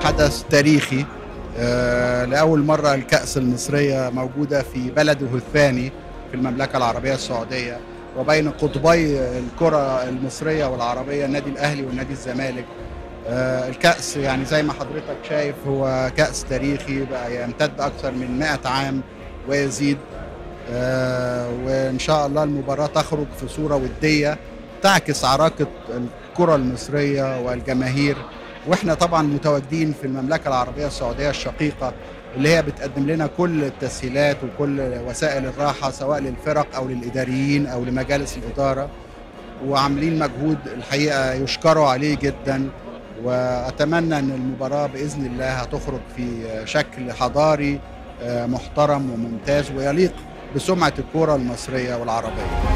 حدث تاريخي آه، لأول مرة الكأس المصرية موجودة في بلده الثاني في المملكة العربية السعودية وبين قطبي الكرة المصرية والعربية النادي الأهلي والنادي الزمالك آه، الكأس يعني زي ما حضرتك شايف هو كأس تاريخي بقى يمتد أكثر من 100 عام ويزيد آه، وإن شاء الله المباراة تخرج في صورة ودية تعكس عراقة الكرة المصرية والجماهير واحنا طبعا متواجدين في المملكة العربية السعودية الشقيقة اللي هي بتقدم لنا كل التسهيلات وكل وسائل الراحة سواء للفرق أو للإداريين أو لمجالس الإدارة وعاملين مجهود الحقيقة يشكروا عليه جدا وأتمنى أن المباراة بإذن الله هتخرج في شكل حضاري آه، محترم وممتاز ويليق بسمعة الكرة المصرية والعربية